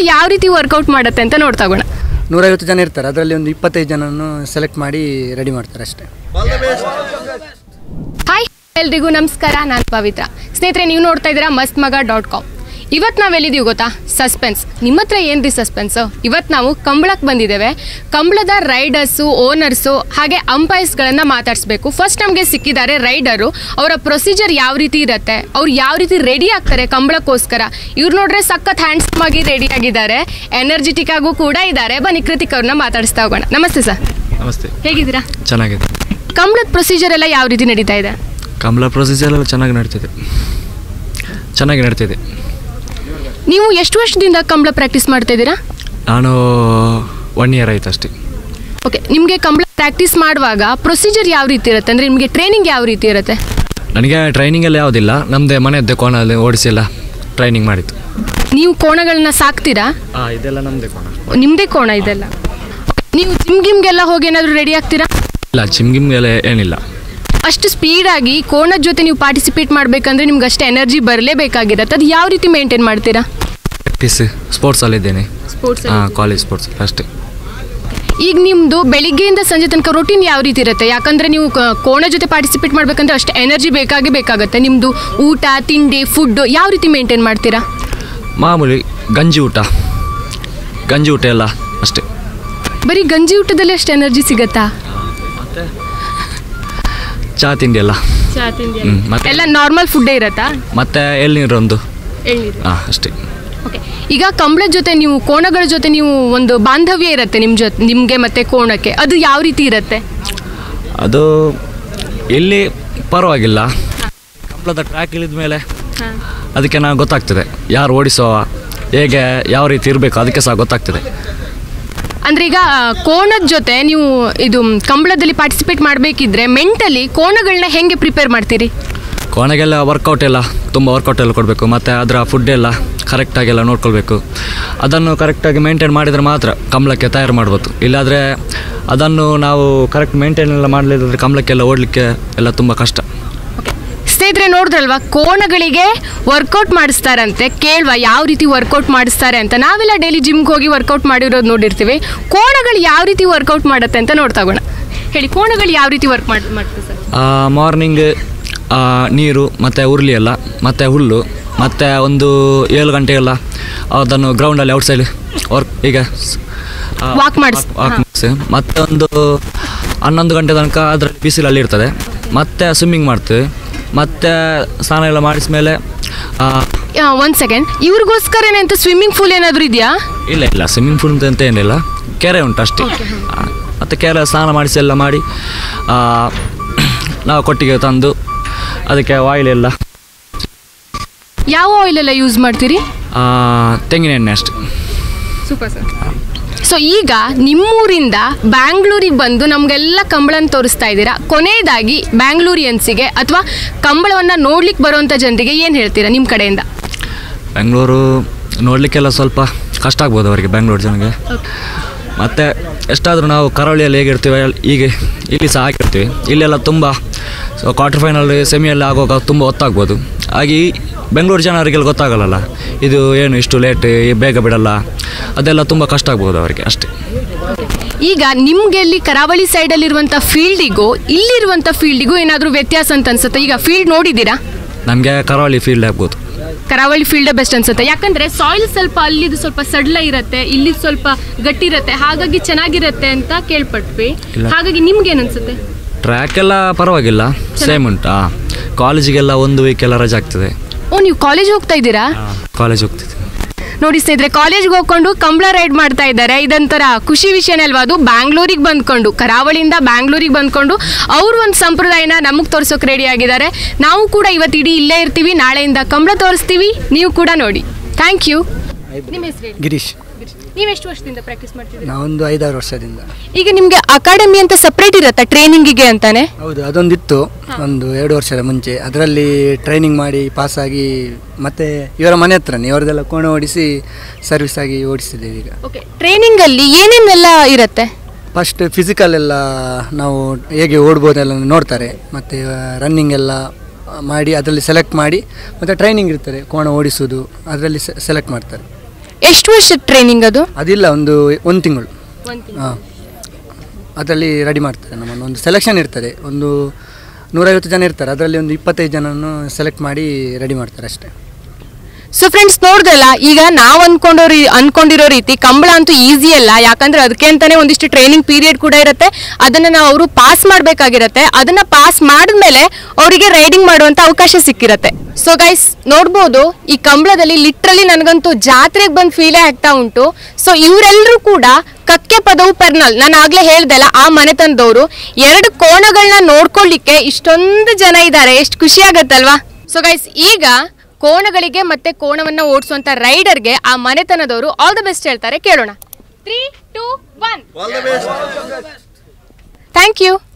ಕೋಣಗಳು ಯಾವ ರೀತಿ ವರ್ಕೌಟ್ ಮಾಡುತ್ತೆ ಅಂತ ನೋಡ್ತಾಗೋಣ ನೂರೈವತ್ತು ಜನ ಇರ್ತಾರೆ ಅದರಲ್ಲಿ ಒಂದು ಇಪ್ಪತ್ತೈದು ಜನನ್ನು ಸೆಲೆಕ್ಟ್ ಮಾಡಿ ರೆಡಿ ಮಾಡ್ತಾರೆ ಅಷ್ಟೇ ಹಾಯ್ ಎಲ್ರಿಗೂ ನಮಸ್ಕಾರ ನಾನು ಪವಿತ್ರ ಸ್ನೇಹಿತರೆ ನೀವು ನೋಡ್ತಾ ಇದ್ದೀರಾ ಮಸ್ತ್ ಮಗ ಡಾಟ್ ಕಾಮ್ ಇವತ್ತು ನಾವು ಎಲ್ಲಿದ್ದೀವಿ ಗೊತ್ತಾ ಸಸ್ಪೆನ್ಸ್ ನಿಮ್ಮ ಹತ್ರ ಏನು ರೀ ಸಸ್ಪೆನ್ಸು ಇವತ್ತು ನಾವು ಕಂಬಳಕ್ಕೆ ಬಂದಿದ್ದೇವೆ ಕಂಬಳದ ರೈಡರ್ಸು ಓನರ್ಸು ಹಾಗೆ ಅಂಪೈರ್ಸ್ಗಳನ್ನು ಮಾತಾಡಿಸ್ಬೇಕು ಫಸ್ಟ್ ನಮಗೆ ಸಿಕ್ಕಿದ್ದಾರೆ ರೈಡರು ಅವರ ಪ್ರೊಸೀಜರ್ ಯಾವ ರೀತಿ ಇರುತ್ತೆ ಅವ್ರು ಯಾವ ರೀತಿ ರೆಡಿ ಆಗ್ತಾರೆ ಕಂಬಳಕ್ಕೋಸ್ಕರ ಇವ್ರು ನೋಡ್ರೆ ಸಖತ್ ಹ್ಯಾಂಡ್ಸಮ್ ಆಗಿ ರೆಡಿ ಆಗಿದ್ದಾರೆ ಎನರ್ಜೆಟಿಕ್ ಆಗು ಕೂಡ ಇದ್ದಾರೆ ಬನ್ನಿ ಕೃತಿಕ್ ಅವ್ರನ್ನ ಮಾತಾಡಿಸ್ತಾ ಹೋಗೋಣ ನಮಸ್ತೆ ಸರ್ ನಮಸ್ತೆ ಹೇಗಿದ್ದೀರಾ ಚೆನ್ನಾಗಿದೆ ಕಂಬಳದ ಪ್ರೊಸೀಜರ್ ಎಲ್ಲ ಯಾವ ರೀತಿ ನಡೀತಾ ಇದೆ ಕಮಲ ಪ್ರೊಸೀಜರ್ ಎಲ್ಲ ಚೆನ್ನಾಗಿ ನಡೀತಿದೆ ಚೆನ್ನಾಗಿ ನಡೀತಿದೆ ನೀವು ಎಷ್ಟು ವರ್ಷದಿಂದ ಕಂಬಳ ಪ್ರಾಕ್ಟೀಸ್ ಮಾಡ್ತಾ ಇದ್ದೀರಾ ನಾನು ಒನ್ ಇಯರ್ ಆಯ್ತು ಅಷ್ಟೇ ಓಕೆ ನಿಮಗೆ ಕಂಬಳ ಪ್ರಾಕ್ಟೀಸ್ ಮಾಡುವಾಗ ಪ್ರೊಸೀಜರ್ ಯಾವ ರೀತಿ ಇರುತ್ತೆ ಅಂದರೆ ನಿಮಗೆ ಟ್ರೈನಿಂಗ್ ಯಾವ ರೀತಿ ಇರುತ್ತೆ ನನಗೆ ಟ್ರೈನಿಂಗ್ ಎಲ್ಲ ಯಾವುದಿಲ್ಲ ನಮ್ಮದೇ ಮನೆಯದ್ದೇ ಕೋಣಲ್ಲಿ ಓಡಿಸಿ ಎಲ್ಲ ಟ್ರೈನಿಂಗ್ ಮಾಡಿತ್ತು ನೀವು ಕೋಣಗಳನ್ನ ಸಾಕ್ತೀರಾ ಹಾಂ ಇದೆಲ್ಲ ನಮ್ಮದೇ ಕೋಣ ನಿಮ್ಮದೇ ಕೋಣ ಇದೆಲ್ಲ Okay, ನೀವು ಜಿಮ್ ಗಿಮ್ಗೆಲ್ಲ ಹೋಗಿ ಏನಾದರೂ ರೆಡಿ ಆಗ್ತೀರಾ ಇಲ್ಲ ಜಿಮ್ ಗಿಮ್ ಎಲ್ಲ ಏನಿಲ್ಲ ಅಷ್ಟು ಸ್ಪೀಡಾಗಿ ಕೋಣದ ಜೊತೆ ನೀವು ಪಾರ್ಟಿಸಿಪೇಟ್ ಮಾಡಬೇಕಂದ್ರೆ ನಿಮ್ಗೆ ಅಷ್ಟು ಎನರ್ಜಿ ಬರಲೇಬೇಕಾಗಿರುತ್ತೆ ಅದು ಯಾವ ರೀತಿ ಮೇಂಟೈನ್ ಮಾಡ್ತೀರಾ ಪ್ರಾಕ್ಟೀಸ್ ಸ್ಪೋರ್ಟ್ಸಲ್ಲಿದ್ದೇನೆ ಸ್ಪೋರ್ಟ್ಸ್ ಹಾಂ ಕಾಲೇಜ್ ಸ್ಪೋರ್ಟ್ಸ್ ಅಷ್ಟೇ ಈಗ ನಿಮ್ಮದು ಬೆಳಿಗ್ಗೆಯಿಂದ ಸಂಜೆ ತನಕ ರೊಟೀನ್ ಯಾವ ರೀತಿ ಇರುತ್ತೆ ಯಾಕಂದರೆ ನೀವು ಕ- ಕೋಣ ಜೊತೆ ಪಾರ್ಟಿಸಿಪೇಟ್ ಮಾಡಬೇಕಂದ್ರೆ ಅಷ್ಟು ಎನರ್ಜಿ ಬೇಕಾಗೇ ಬೇಕಾಗುತ್ತೆ ನಿಮ್ಮದು ಊಟ ತಿಂಡಿ ಫುಡ್ ಯಾವ ರೀತಿ ಮೇಂಟೈನ್ ಮಾಡ್ತೀರಾ ಮಾಮೂಲಿ ಗಂಜಿ ಊಟ ಗಂಜಿ ಊಟ ಎಲ್ಲ ಅಷ್ಟೇ ಬರೀ ಗಂಜಿ ಊಟದಲ್ಲಿ ಅಷ್ಟು ಎನರ್ಜಿ ಸಿಗತ್ತಾ ಚಹಾ ತಿಂಡಿ ಎಲ್ಲ ಹ್ಮ್, ಮತ್ತೆ- ಎಲ್ಲ ನಾರ್ಮಲ್ ಫುಡ್ಡೇ ಇರತ್ತಾ ಮತ್ತು ಎಳ್ನೀರೊಂದು ಎಳ್ನೀರು ಹಾಂ ಅಷ್ಟೇ ಓಕೆ ಈಗ ಕಂಬಳದ ಜೊತೆ ನೀವು ಕೋಣಗಳ ಜೊತೆ ನೀವು ಒಂದು ಬಾಂಧವ್ಯ ಇರುತ್ತೆ ನಿಮ್ಮ ಜೊತೆ ನಿಮಗೆ ಮತ್ತೆ ಕೋಣಕ್ಕೆ ಅದು ಯಾವ ರೀತಿ ಇರುತ್ತೆ ಅದು ಇಲ್ಲಿ ಪರವಾಗಿಲ್ಲ ಕಂಬಳದ ಟ್ರ್ಯಾಕ್ ಇಳಿದ ಮೇಲೆ ಅದಕ್ಕೆ ನಾವು ಗೊತ್ತಾಗ್ತದೆ ಯಾರು ಓಡಿಸೋ ಹೇಗೆ ಯಾವ ರೀತಿ ಇರಬೇಕು ಅದಕ್ಕೆ ಸಹ ಗೊತ್ತಾಗ್ತದೆ ಅಂದ್ರೆ ಈಗ ಆ, ಕೋಣದ ಜೊತೆ ನೀವು ಇದು ಮ್, ಕಂಬಳದಲ್ಲಿ ಪಾರ್ಟಿಸಿಪೇಟ್ ಮಾಡಬೇಕಿದ್ರೆ ಮೆಂಟಲಿ ಕೋಣಗಳನ್ನ ಹೆಂಗೆ ಪ್ರಿಪೇರ್ ಮಾಡ್ತೀರಿ ಕೊನೆಗೆಲ್ಲ ವರ್ಕೌಟ್ ಎಲ್ಲ ತುಂಬ ವರ್ಕೌಟ್ ಎಲ್ಲ ಕೊಡಬೇಕು ಮತ್ತು ಅದರ ಫುಡ್ ಎಲ್ಲ ಕರೆಕ್ಟಾಗೆಲ್ಲ ನೋಡ್ಕೊಳ್ಬೇಕು ಅದನ್ನು ಕರೆಕ್ಟಾಗಿ ಮೇಂಟೈನ್ ಮಾಡಿದರೆ ಮಾತ್ರ ಕಂಬಳಕ್ಕೆ ತಯಾರು ಮಾಡ್ಬೋದು ಇಲ್ಲಾದರೆ ಅದನ್ನು ನಾವು ಕರೆಕ್ಟ್ ಮೇಂಟೈನ್ ಎಲ್ಲ ಮಾಡಲಿಲ್ಲದ್ರೆ ಕಂಬಳಕ್ಕೆಲ್ಲ ಓಡಲಿಕ್ಕೆ ಎಲ್ಲ ತುಂಬ ಕಷ್ಟ ಸ್ನೇಹಿತರೆ ನೋಡಿದ್ರಲ್ವಾ ಕೋಣಗಳಿಗೆ ವರ್ಕೌಟ್ ಮಾಡಿಸ್ತಾರಂತೆ ಕೇಳುವ ಯಾವ ರೀತಿ ವರ್ಕೌಟ್ ಮಾಡಿಸ್ತಾರೆ ಅಂತ ನಾವೆಲ್ಲ ಡೈಲಿ ಜಿಮ್ಗೆ ಹೋಗಿ ವರ್ಕೌಟ್ ಮಾಡಿರೋದು ನೋಡಿರ್ತೀವಿ ಕೋಣಗಳು ಯಾವ ರೀತಿ ವರ್ಕೌಟ್ ಮಾಡುತ್ತೆ ಅಂತ ನೋಡ್ತಾಗೋಣ ಹೇಳಿ ಕೋಣಗಳು ಯಾವ ರೀತಿ ವರ್ಕ್ ಮಾಡಿ ಮಾಡ್ತದೆ ಸರ್ ಮಾರ್ನಿಂಗ್ ನೀರು ಮತ್ತು ಉರುಳಿ ಎಲ್ಲ ಮತ್ತು ಹುಲ್ಲು ಮತ್ತು ಒಂದು ಏಳು ಗಂಟೆಗೆಲ್ಲ ಅದನ್ನು ಗ್ರೌಂಡಲ್ಲಿ ಔಟ್ಸೈಡ್ ವರ್ಕ್ ಈಗ Walk ಮಾಡಿಸ್- ವಾಕ್ ಮಾಡಿಸಿ ಮತ್ತೆ ಒಂದು ಹನ್ನೊಂದು ಗಂಟೆ ತನಕ ಅದರಲ್ಲಿ ಬಿಸಿಲಲ್ಲಿ ಇರ್ತದೆ ಮತ್ತೆ ಸ್ವಿಮ್ಮಿಂಗ್ ಮಾಡ್ತೀವಿ ಮತ್ತೆ ಸ್ನಾನ ಎಲ್ಲ ಮಾಡಿಸ್ಮೇಲೆ ಆ, ಒಂದು ಸೆಕೆಂಡ್ ಇವ್ರಿಗೋಸ್ಕರನೇ ಅಂತ ಸ್ವಿಮ್ಮಿಂಗ್ ಪೂಲ್ ಏನಾದರೂ ಇದೆಯಾ ಇಲ್ಲ ಇಲ್ಲ ಸ್ವಿಮ್ಮಿಂಗ್ ಪೂಲ್ ಅಂತ ಏನಿಲ್ಲ ಕೆರೆ ಉಂಟು ಅಷ್ಟೇ ಆ, ಮತ್ತು ಕೆರೆ ಸ್ನಾನ ಮಾಡಿಸಿ ಎಲ್ಲ ಮಾಡಿ ಆ, ನಾವು ಕೊಟ್ಟಿಗೆ ತಂದು ಅದಕ್ಕೆ ಆಯಿಲ್ ಎಲ್ಲ ಯಾವ ಆಯಿಲ್ ಎಲ್ಲ ಯೂಸ್ ಮಾಡ್ತೀರಿ ಆ, ತೆಂಗಿನ ಎಣ್ಣೆ ಅಷ್ಟೆ ಸೂಪರ್ ಸರ್ ಸೊ ಈಗ ನಿಮ್ಮೂರಿಂದ ಬ್ಯಾಂಗ್ಳೂರಿಗೆ ಬಂದು ನಮಗೆಲ್ಲ ಕಂಬಳನ ತೋರಿಸ್ತಾ ಇದ್ದೀರಾ ಕೊನೆಯದಾಗಿ ಬ್ಯಾಂಗ್ಳೂರಿಯನ್ಸಿಗೆ ಅಥವಾ ಕಂಬಳವನ್ನು ನೋಡ್ಲಿಕ್ಕೆ ಬರುವಂಥ ಜನರಿಗೆ ಏನು ಹೇಳ್ತೀರಾ ನಿಮ್ಮ ಕಡೆಯಿಂದ ಬೆಂಗಳೂರು ನೋಡಲಿಕ್ಕೆಲ್ಲ ಸ್ವಲ್ಪ ಕಷ್ಟ ಆಗ್ಬೋದು ಅವರಿಗೆ ಬೆಂಗಳೂರು ಜನಗೆ ಮತ್ತು ಎಷ್ಟಾದರೂ ನಾವು ಕರಾವಳಿಯಲ್ಲಿ ಹೇಗಿರ್ತೀವಿ ಅಲ್- ಹೀಗೆ ಇಲ್ಲಿ ಸಹ ಆಗಿರ್ತೀವಿ ಇಲ್ಲೆಲ್ಲ ತುಂಬ ಕ್ವಾರ್ಟರ್ ಫೈನಲ್ ಸೆಮಿಯಲ್ಲಿ ಆಗುವಾಗ ತುಂಬ ಹೊತ್ತಾಗ್ಬೋದು ಹಾಗೆ ಈ ಬೆಂಗಳೂರು ಜನರಿಗೆಲ್ಲ ಗೊತ್ತಾಗಲ್ಲಲ್ಲ ಇದು ಏನು ಇಷ್ಟು ಲೇಟ್ ಬೇಗ ಬಿಡಲ್ಲ ಅದೆಲ್ಲ ತುಂಬ ಕಷ್ಟ ಆಗ್ಬೋದು ಅವರಿಗೆ ಅಷ್ಟೇ ಈಗ ನಿಮ್ಗೆ ಇಲ್ಲಿ ಕರಾವಳಿ ಸೈಡಲ್ಲಿರುವಂಥ ಫೀಲ್ಡಿಗೂ ಇಲ್ಲಿರುವಂಥ ಫೀಲ್ಡಿಗೂ ಏನಾದರೂ ವ್ಯತ್ಯಾಸ ಅಂತ ಅನ್ಸುತ್ತೆ ಈಗ ಫೀಲ್ಡ್ ನೋಡಿದ್ದೀರಾ ನಮಗೆ ಕರಾವಳಿ ಫೀಲ್ಡ್ ಆಗ್ಬೋದು ಕರಾವಳಿ ಫೀಲ್ಡೇ ಬೆಸ್ಟ್ ಅನ್ಸುತ್ತೆ ಯಾಕಂದ್ರೆ ಸಾಯಿಲ್ ಸ್ವಲ್ಪ ಅಲ್ಲಿದು ಸ್ವಲ್ಪ ಸಡ್ಲ ಇರುತ್ತೆ ಇಲ್ಲಿ ಸ್ವಲ್ಪ ಗಟ್ಟಿ ಇರುತ್ತೆ ಹಾಗಾಗಿ ಚೆನ್ನಾಗಿರುತ್ತೆ ಅಂತ ಕೇಳ್ಪಟ್ವಿ ಇಲ್ಲ. ಹಾಗಾಗಿ ನಿಮ್ಗೆ ಏನು ಅನ್ಸುತ್ತೆ ಟ್ರ್ಯಾಕ್ ಎಲ್ಲ ಪರವಾಗಿಲ್ಲ ಸೇಮ್ ಉಂಟು ಹಾಂ ಕಾಲೇಜಿಗೆಲ್ಲ ಒಂದು ವೀಕ್ ಎಲ್ಲ ರಜೆ ಆಗ್ತದೆ ಓ ನೀವು ಕಾಲೇಜ್ ಹೋಗ್ತಾ ಇದ್ದೀರಾ ಕಾಲೇಜ್ ಹೋಗ್ತಿದ್ದೆ ನೋಡಿ ಸ್ನೇಹಿತರೆ ಕಾಲೇಜ್ಗೆ ಹೋಗ್ಕೊಂಡು ಕಂಬಳ ರೈಡ್ ಮಾಡ್ತಾ ಇದ್ದಾರೆ ಇದೊಂಥರ ಖುಷಿ ವಿಷಯನೇ ಅಲ್ವಾ ಅದು ಬ್ಯಾಂಗ್ಳೂರಿಗೆ ಬಂದ್ಕೊಂಡು ಕರಾವಳಿಯಿಂದ ಬ್ಯಾಂಗ್ಳೂರಿಗೆ ಬಂದ್ಕೊಂಡು ಅವ್ರು ಒಂದು ಸಂಪ್ರದಾಯನ ನಮಗೆ ತೋರ್ಸೋಕೆ ರೆಡಿ ಆಗಿದ್ದಾರೆ ನಾವು ಕೂಡ ಇವತ್ತು ಇಡೀ ಇಲ್ಲೇ ಇರ್ತೀವಿ ನಾಳೆಯಿಂದ ಕಂಬಳ ತೋರಿಸ್ತೀವಿ ನೀವು ಕೂಡ ನೋಡಿ ಥ್ಯಾಂಕ್ ಯು ನಿಮ್ಮ ಹೆಸರು ಹೇಳಿ ಗಿರೀಶ್ ನೀವು ಎಷ್ಟು ವರ್ಷದಿಂದ ಪ್ರಾಕ್ಟೀಸ್ ಮಾಡ್ತಿದ್ದೀರಾ ನಾವೊಂದು ಐದಾರು ವರ್ಷದಿಂದ ಈಗ ನಿಮಗೆ ಅಕಾಡೆಮಿ ಅಂತ ಸಪ್ರೇಟ್ ಇರುತ್ತಾ ಟ್ರೈನಿಂಗಿಗೆ ಅಂತಾನೆ ಹೌದು ಅದೊಂದಿತ್ತು ಒಂದು ಎರಡು ವರ್ಷದ ಮುಂಚೆ ಅದರಲ್ಲಿ ಟ್ರೈನಿಂಗ್ ಮಾಡಿ ಪಾಸಾಗಿ ಮತ್ತೆ ಇವರ ಮನೆ ಹತ್ರನೇ ಇವರದೆಲ್ಲ ಕೋಣ ಓಡಿಸಿ ಸರ್ವಿಸ್ ಆಗಿ ಓಡಿಸಿದ್ದೇವೆ ಈಗ ಓಕೆ ಟ್ರೈನಿಂಗಲ್ಲಿ ಏನೇನೆಲ್ಲ ಇರುತ್ತೆ ಫಸ್ಟ್ ಫಿಸಿಕಲ್ ಎಲ್ಲ ನಾವು ಹೇಗೆ ಓಡ್ಬೋದೆಲ್ಲ ನೋಡ್ತಾರೆ ಮತ್ತು ರನ್ನಿಂಗ್ ಎಲ್ಲ ಮಾಡಿ ಅದರಲ್ಲಿ ಸೆಲೆಕ್ಟ್ ಮಾಡಿ ಮತ್ತು ಟ್ರೈನಿಂಗ್ ಇರ್ತಾರೆ ಕೋಣ ಓಡಿಸೋದು ಅದರಲ್ಲಿ ಸೆಲೆಕ್ಟ್ ಮಾಡ್ತಾರೆ ಎಷ್ಟು ವರ್ಷದ ಟ್ರೈನಿಂಗ್ ಅದು ಅದಿಲ್ಲ ಒಂದು ಒಂದು ತಿಂಗಳು ಹಾಂ ಅದರಲ್ಲಿ ರೆಡಿ ಮಾಡ್ತಾರೆ ನಮ್ಮನ್ನು ಒಂದು ಸೆಲೆಕ್ಷನ್ ಇರ್ತದೆ ಒಂದು ನೂರೈವತ್ತು ಜನ ಇರ್ತಾರೆ ಅದರಲ್ಲಿ ಒಂದು ಇಪ್ಪತ್ತೈದು ಜನನ್ನು ಸೆಲೆಕ್ಟ್ ಮಾಡಿ ರೆಡಿ ಮಾಡ್ತಾರೆ ಅಷ್ಟೇ ಸೊ ಫ್ರೆಂಡ್ಸ್ ನೋಡ್ದಲ್ಲ ಈಗ ನಾವು ಅನ್ಕೊಂಡೋ ರೀ ಅನ್ಕೊಂಡಿರೋ ರೀತಿ ಕಂಬಳ ಅಂತೂ ಈಸಿ ಅಲ್ಲ ಯಾಕಂದ್ರೆ ಅದಕ್ಕೆ ಅಂತಾನೆ ಒಂದಿಷ್ಟು ಟ್ರೈನಿಂಗ್ ಪೀರಿಯಡ್ ಕೂಡ ಇರುತ್ತೆ ಅದನ್ನ ನಾವು ಅವರು ಪಾಸ್ ಮಾಡಬೇಕಾಗಿರತ್ತೆ ಅದನ್ನ ಪಾಸ್ ಮಾಡಿದ್ಮೇಲೆ ಅವರಿಗೆ ರೈಡಿಂಗ್ ಮಾಡುವಂತ ಅವಕಾಶ ಸಿಕ್ಕಿರತ್ತೆ ಸೊ ಗೈಸ್ ನೋಡ್ಬೋದು ಈ ಕಂಬಳದಲ್ಲಿ ಲಿಟ್ರಲಿ ನನಗಂತೂ ಜಾತ್ರೆಗೆ ಬಂದು ಫೀಲೇ ಆಗ್ತಾ ಉಂಟು ಸೊ ಇವರೆಲ್ಲರೂ ಕೂಡ ಕಕ್ಕೆ ಪದವು ಪರ್ನಲ್ ನಾನು ಆಗ್ಲೇ ಹೇಳ್ದಲ್ಲ ಆ ಮನೆತನದವರು ಎರಡು ಕೋಣಗಳನ್ನ ನೋಡ್ಕೊಳ್ಳಿಕ್ಕೆ ಇಷ್ಟೊಂದು ಜನ ಇದ್ದಾರೆ ಎಷ್ಟು ಖುಷಿ ಆಗತ್ತಲ್ವಾ ಸೊ ಗೈಸ್ ಈಗ ಕೋಣಗಳಿಗೆ ಮತ್ತೆ ಕೋಣವನ್ನ ಓಡಿಸುವಂತ ರೈಡರ್ಗೆ ಆ ಮನೆತನದವರು ಆಲ್ ದ ಬೆಸ್ಟ್ ಹೇಳ್ತಾರೆ ಕೇಳೋಣ three two one thank you